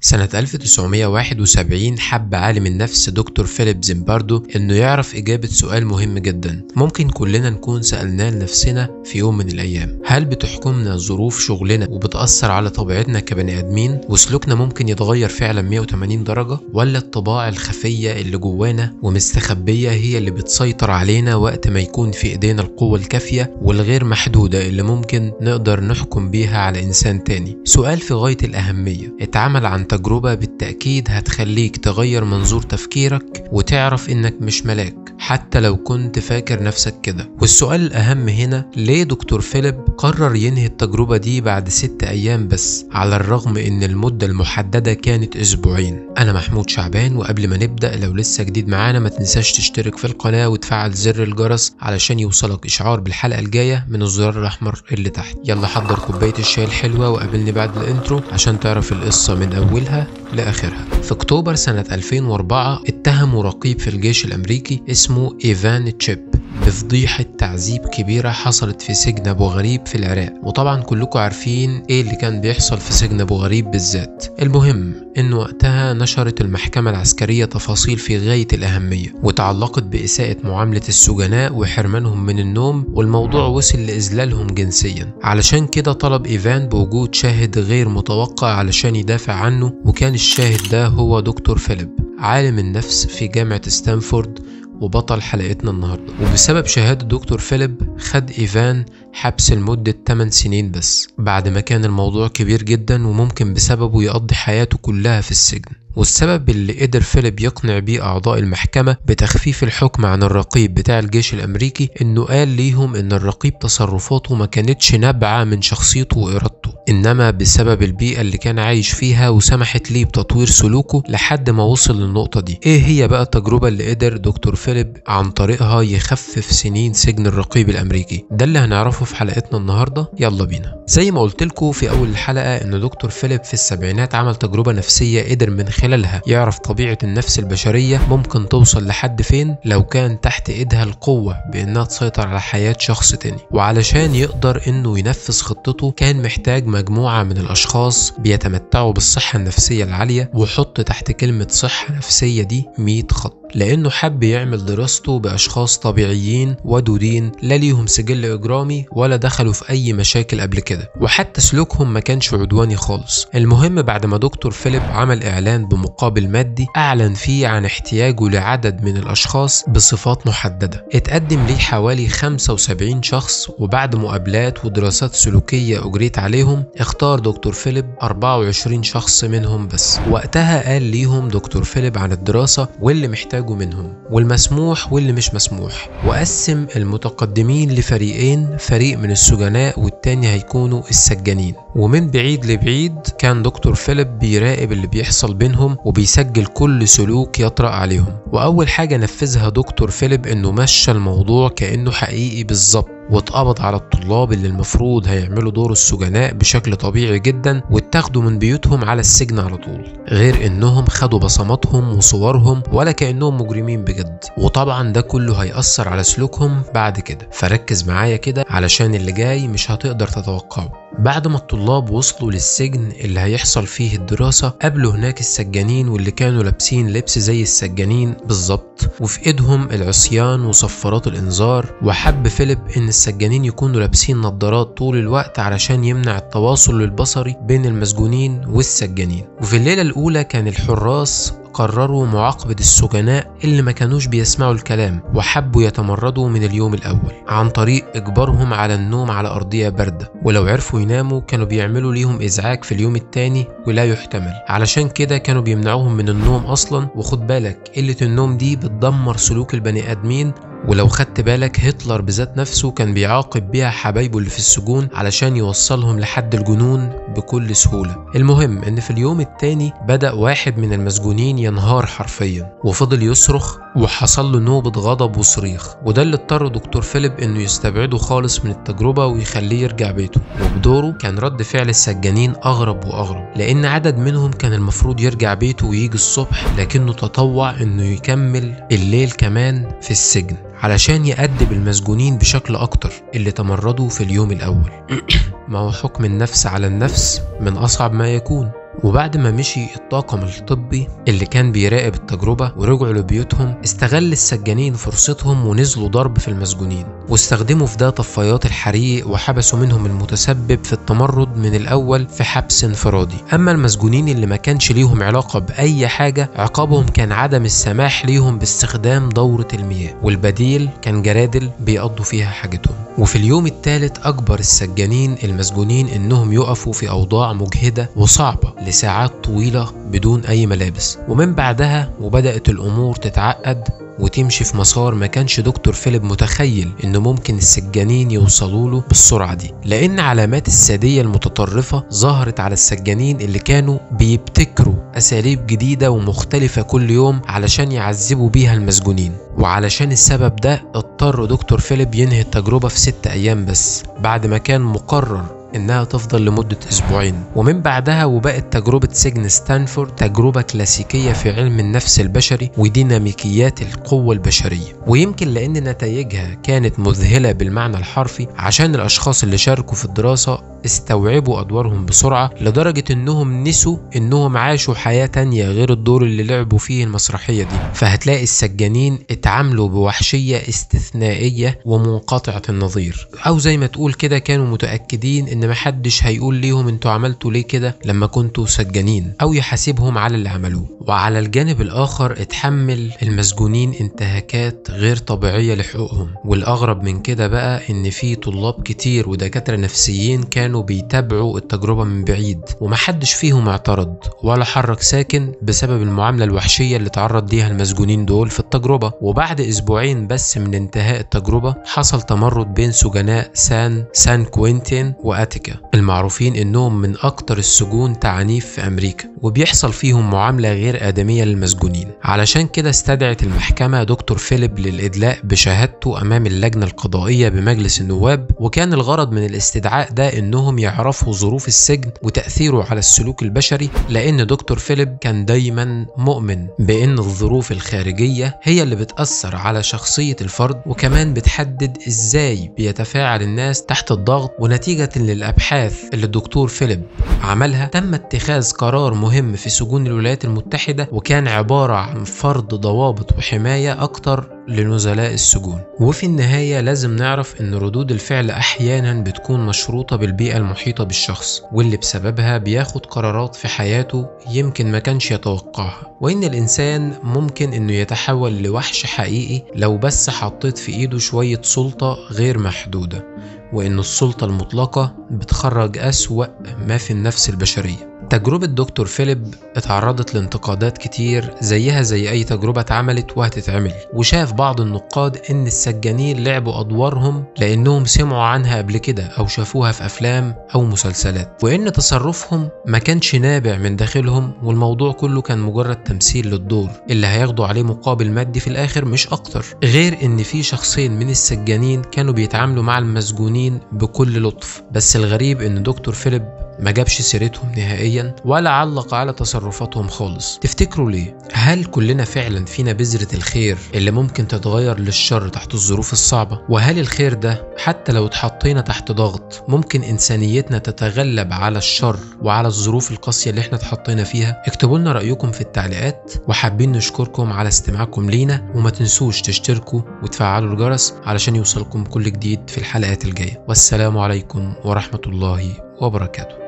سنة 1971 حب عالم النفس دكتور فيليب زيمباردو إنه يعرف إجابة سؤال مهم جدا ممكن كلنا نكون سألناه لنفسنا في يوم من الأيام هل بتحكمنا ظروف شغلنا وبتأثر على طبيعتنا كبني آدمين وسلوكنا ممكن يتغير فعلا 180 درجة ولا الطباع الخفية اللي جوانا ومستخبية هي اللي بتسيطر علينا وقت ما يكون في إيدينا القوة الكافية والغير محدودة اللي ممكن نقدر نحكم بيها على إنسان تاني سؤال في غاية الأهمية اتعمل عن تجربة بالتأكيد هتخليك تغير منظور تفكيرك وتعرف إنك مش ملاك حتى لو كنت فاكر نفسك كده والسؤال الأهم هنا ليه دكتور فيليب قرر ينهي التجربة دي بعد ست أيام بس على الرغم إن المدة المحددة كانت أسبوعين أنا محمود شعبان وقبل ما نبدأ لو لسه جديد معانا ما تنساش تشترك في القناة وتفعل زر الجرس علشان يوصلك إشعار بالحلقة الجاية من الزرار الأحمر اللي تحت يلا حضر كوباية الشاي الحلوة وقابلني بعد الانترو عشان تعرف القصة من أولها لآخرها في أكتوبر سنة 2004 اتهموا رقيب في الجيش الأمريكي اسمه إيفان تشيب بفضيحة تعذيب كبيرة حصلت في سجن أبو غريب في العراق وطبعا كلكم عارفين ايه اللي كان بيحصل في سجن أبو غريب بالذات المهم ان وقتها نشرت المحكمة العسكرية تفاصيل في غاية الأهمية وتعلقت بإساءة معاملة السجناء وحرمانهم من النوم والموضوع وصل لإذلالهم جنسيا علشان كده طلب إيفان بوجود شاهد غير متوقع علشان يدافع عنه وكان الشاهد ده هو دكتور فيليب عالم النفس في جامعة ستانفورد وبطل حلقتنا النهاردة وبسبب شهادة دكتور فيليب خد إيفان حبس لمدة 8 سنين بس بعد ما كان الموضوع كبير جدا وممكن بسببه يقضي حياته كلها في السجن والسبب اللي قدر فيليب يقنع بيه أعضاء المحكمة بتخفيف الحكم عن الرقيب بتاع الجيش الأمريكي إنه قال ليهم إن الرقيب تصرفاته ما كانتش نابعة من شخصيته وإرادته إنما بسبب البيئة اللي كان عايش فيها وسمحت ليه بتطوير سلوكه لحد ما وصل للنقطة دي إيه هي بقى التجربة اللي قدر دكتور فيليب عن طريقها يخفف سنين سجن الرقيب الأمريكي ده اللي هنعرفه في حلقتنا النهاردة يلا بينا زي ما قلت لكم في أول الحلقة إن دكتور فيليب في السبعينات عمل تجربة نفسية قدر من خلالها يعرف طبيعة النفس البشرية ممكن توصل لحد فين لو كان تحت ايدها القوة بانها تسيطر على حياة شخص تاني وعلشان يقدر انه ينفذ خطته كان محتاج مجموعة من الاشخاص بيتمتعوا بالصحة النفسية العالية وحط تحت كلمة صحة نفسية دي 100 خط لأنه حب يعمل دراسته بأشخاص طبيعيين ودودين لا ليهم سجل إجرامي ولا دخلوا في أي مشاكل قبل كده وحتى سلوكهم ما كانش عدواني خالص المهم بعد ما دكتور فيليب عمل إعلان بمقابل مادي أعلن فيه عن احتياجه لعدد من الأشخاص بصفات محددة اتقدم ليه حوالي 75 شخص وبعد مقابلات ودراسات سلوكية أجريت عليهم اختار دكتور فيليب 24 شخص منهم بس وقتها قال ليهم دكتور فيليب عن الدراسة واللي محتاج محتاجه منهم والمسموح واللي مش مسموح وقسم المتقدمين لفريقين فريق من السجناء والتاني هيكونوا السجانين ومن بعيد لبعيد كان دكتور فيليب بيراقب اللي بيحصل بينهم وبيسجل كل سلوك يطرأ عليهم وأول حاجة نفذها دكتور فيليب إنه مشى الموضوع كأنه حقيقي بالظبط واتقبض على الطلاب اللي المفروض هيعملوا دور السجناء بشكل طبيعي جدا واتاخدوا من بيوتهم على السجن على طول غير انهم خدوا بصماتهم وصورهم ولا كانهم مجرمين بجد وطبعا ده كله هيأثر على سلوكهم بعد كده فركز معايا كده علشان اللي جاي مش هتقدر تتوقعه بعد ما الطلاب وصلوا للسجن اللي هيحصل فيه الدراسة قابلوا هناك السجانين واللي كانوا لابسين لبس زي السجانين بالظبط وفي ايدهم العصيان وصفارات الانذار وحب فيليب ان السجانين يكونوا لابسين نظارات طول الوقت علشان يمنع التواصل البصري بين المسجونين والسجانين وفي الليلة الأولى كان الحراس قرروا معاقبة السجناء اللي ما كانوش بيسمعوا الكلام وحبوا يتمردوا من اليوم الأول عن طريق إجبارهم على النوم على أرضية باردة ولو عرفوا يناموا كانوا بيعملوا ليهم إزعاج في اليوم التاني ولا يحتمل علشان كده كانوا بيمنعوهم من النوم أصلا وخد بالك قلة النوم دي بتدمر سلوك البني آدمين ولو خدت بالك هتلر بذات نفسه كان بيعاقب بيها حبايبه اللي في السجون علشان يوصلهم لحد الجنون بكل سهولة المهم ان في اليوم التاني بدأ واحد من المسجونين ينهار حرفيا وفضل يصرخ وحصل له نوبة غضب وصريخ وده اللي اضطر دكتور فيليب انه يستبعده خالص من التجربة ويخليه يرجع بيته وبدوره كان رد فعل السجانين اغرب واغرب لان عدد منهم كان المفروض يرجع بيته ويجي الصبح لكنه تطوع انه يكمل الليل كمان في السجن علشان يأدب المسجونين بشكل أكتر اللي تمردوا في اليوم الأول ما هو حكم النفس على النفس من أصعب ما يكون وبعد ما مشي الطاقم الطبي اللي كان بيراقب التجربة ورجعوا لبيوتهم استغل السجانين فرصتهم ونزلوا ضرب في المسجونين واستخدموا في ده طفايات الحريق وحبسوا منهم المتسبب في التمرد من الأول في حبس انفرادي أما المسجونين اللي ما كانش ليهم علاقة بأي حاجة عقابهم كان عدم السماح ليهم باستخدام دورة المياه والبديل كان جرادل بيقضوا فيها حاجتهم وفي اليوم الثالث أجبر السجانين المسجونين إنهم يقفوا في أوضاع مجهدة وصعبة لساعات طويلة بدون أي ملابس ومن بعدها وبدأت الأمور تتعقد وتمشي في مسار ما كانش دكتور فيليب متخيل انه ممكن السجانين يوصلوا له بالسرعه دي لان علامات الساديه المتطرفه ظهرت على السجانين اللي كانوا بيبتكروا اساليب جديده ومختلفه كل يوم علشان يعذبوا بيها المسجونين وعلشان السبب ده اضطر دكتور فيليب ينهي التجربه في ست ايام بس بعد ما كان مقرر انها تفضل لمدة اسبوعين ومن بعدها وبقت تجربة سجن ستانفورد تجربة كلاسيكية في علم النفس البشري وديناميكيات القوة البشرية ويمكن لان نتائجها كانت مذهلة بالمعنى الحرفي عشان الاشخاص اللي شاركوا في الدراسة استوعبوا ادوارهم بسرعة لدرجة انهم نسوا انهم عاشوا حياة تانية غير الدور اللي لعبوا فيه المسرحية دي فهتلاقي السجانين اتعاملوا بوحشية استثنائية ومنقطعة النظير او زي ما تقول كده كانوا متأكدين ان محدش هيقول ليهم انتوا عملتوا ليه كده لما كنتوا سجانين او يحاسبهم على اللي عملوه وعلى الجانب الاخر اتحمل المسجونين انتهاكات غير طبيعية لحقوقهم والاغرب من كده بقى ان في طلاب كتير ودكاترة نفسيين كانوا بيتابعوا التجربة من بعيد ومحدش فيهم اعترض ولا حرك ساكن بسبب المعاملة الوحشية اللي تعرض ليها المسجونين دول في التجربة وبعد اسبوعين بس من انتهاء التجربة حصل تمرد بين سجناء سان سان كوينتين واتيكا المعروفين انهم من اكتر السجون تعنيف في امريكا وبيحصل فيهم معاملة غير آدمية للمسجونين علشان كده استدعت المحكمة دكتور فيليب للإدلاء بشهادته أمام اللجنة القضائية بمجلس النواب وكان الغرض من الاستدعاء ده إنهم يعرفوا ظروف السجن وتأثيره على السلوك البشري لأن دكتور فيليب كان دايما مؤمن بأن الظروف الخارجية هي اللي بتأثر على شخصية الفرد وكمان بتحدد إزاي بيتفاعل الناس تحت الضغط ونتيجة للأبحاث اللي الدكتور فيليب عملها تم اتخاذ قرار مهم في سجون الولايات المتحدة وكان عبارة عن فرض ضوابط وحماية أكتر لنزلاء السجون وفي النهاية لازم نعرف ان ردود الفعل احيانا بتكون مشروطة بالبيئة المحيطة بالشخص واللي بسببها بياخد قرارات في حياته يمكن ما كانش يتوقعها وان الانسان ممكن انه يتحول لوحش حقيقي لو بس حطيت في ايده شوية سلطة غير محدودة وان السلطة المطلقة بتخرج اسوأ ما في النفس البشرية تجربة دكتور فيليب اتعرضت لانتقادات كتير زيها زي أي تجربة اتعملت وهتتعمل وشاف بعض النقاد إن السجانين لعبوا أدوارهم لأنهم سمعوا عنها قبل كده أو شافوها في أفلام أو مسلسلات وإن تصرفهم ما كانش نابع من داخلهم والموضوع كله كان مجرد تمثيل للدور اللي هياخدوا عليه مقابل مادي في الآخر مش أكتر غير إن في شخصين من السجانين كانوا بيتعاملوا مع المسجونين بكل لطف بس الغريب إن دكتور فيليب ما جابش سيرتهم نهائيا ولا علق على تصرفاتهم خالص تفتكروا ليه هل كلنا فعلا فينا بذرة الخير اللي ممكن تتغير للشر تحت الظروف الصعبة وهل الخير ده حتى لو اتحطينا تحت ضغط ممكن انسانيتنا تتغلب على الشر وعلى الظروف القاسية اللي احنا اتحطينا فيها اكتبوا لنا رأيكم في التعليقات وحابين نشكركم على استماعكم لينا وما تنسوش تشتركوا وتفعلوا الجرس علشان يوصلكم كل جديد في الحلقات الجاية والسلام عليكم ورحمة الله وبركاته